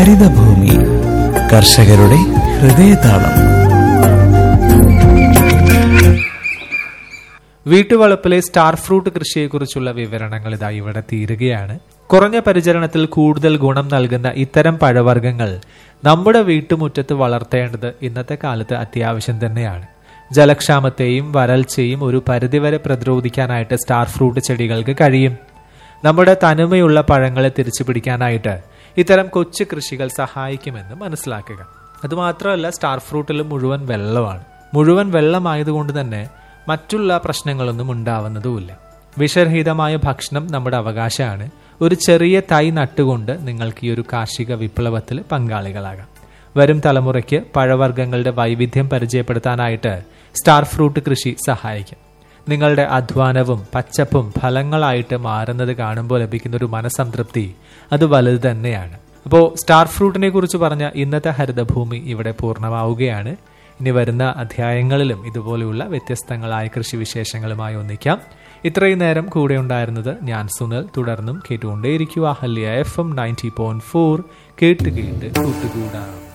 ഹരിതഭൂമി കർഷകരുടെ ഹൃദയതാളം വീട്ടുവളപ്പിലെ സ്റ്റാർ ഫ്രൂട്ട് കൃഷിയെക്കുറിച്ചുള്ള വിവരണങ്ങൾ ഇതാ ഇവിടെ തീരുകയാണ് കുറഞ്ഞ പരിചരണത്തിൽ കൂടുതൽ ഗുണം നൽകുന്ന ഇത്തരം പഴവർഗ്ഗങ്ങൾ നമ്മുടെ വീട്ടുമുറ്റത്ത് വളർത്തേണ്ടത് ഇന്നത്തെ കാലത്ത് അത്യാവശ്യം തന്നെയാണ് ജലക്ഷാമത്തെയും വരൾച്ചയും ഒരു പരിധിവരെ പ്രതിരോധിക്കാനായിട്ട് സ്റ്റാർ ഫ്രൂട്ട് ചെടികൾക്ക് കഴിയും നമ്മുടെ തനിമയുള്ള പഴങ്ങളെ തിരിച്ചു പിടിക്കാനായിട്ട് ഇത്തരം കൊച്ചു കൃഷികൾ സഹായിക്കുമെന്ന് മനസ്സിലാക്കുക അതുമാത്രമല്ല സ്റ്റാർ ഫ്രൂട്ടിൽ മുഴുവൻ വെള്ളമാണ് മുഴുവൻ വെള്ളമായതുകൊണ്ട് തന്നെ മറ്റുള്ള പ്രശ്നങ്ങളൊന്നും ഉണ്ടാവുന്നതുമില്ല വിഷരഹിതമായ ഭക്ഷണം നമ്മുടെ അവകാശമാണ് ഒരു ചെറിയ തൈ നട്ടുകൊണ്ട് നിങ്ങൾക്ക് ഈ ഒരു കാർഷിക വിപ്ലവത്തിൽ പങ്കാളികളാകാം വരും തലമുറയ്ക്ക് പഴവർഗ്ഗങ്ങളുടെ വൈവിധ്യം പരിചയപ്പെടുത്താനായിട്ട് സ്റ്റാർ ഫ്രൂട്ട് കൃഷി സഹായിക്കും നിങ്ങളുടെ അധ്വാനവും പച്ചപ്പും ഫലങ്ങളായിട്ട് മാറുന്നത് കാണുമ്പോൾ ലഭിക്കുന്ന ഒരു മനസംതൃപ്തി അത് വലുത് തന്നെയാണ് അപ്പോൾ സ്റ്റാർ ഫ്രൂട്ടിനെ കുറിച്ച് പറഞ്ഞ ഇന്നത്തെ ഹരിതഭൂമി ഇവിടെ പൂർണ്ണമാവുകയാണ് ഇനി വരുന്ന അധ്യായങ്ങളിലും ഇതുപോലെയുള്ള വ്യത്യസ്തങ്ങളായ കൃഷി വിശേഷങ്ങളുമായി ഒന്നിക്കാം ഇത്രയും നേരം കൂടെ ഉണ്ടായിരുന്നത് ഞാൻ സുനൽ തുടർന്നും കേട്ടുകൊണ്ടേയിരിക്കുക ഹല്ലിയ F M ninety point four കേട്ട് കേട്ട് കൂട്ടുകൂടാം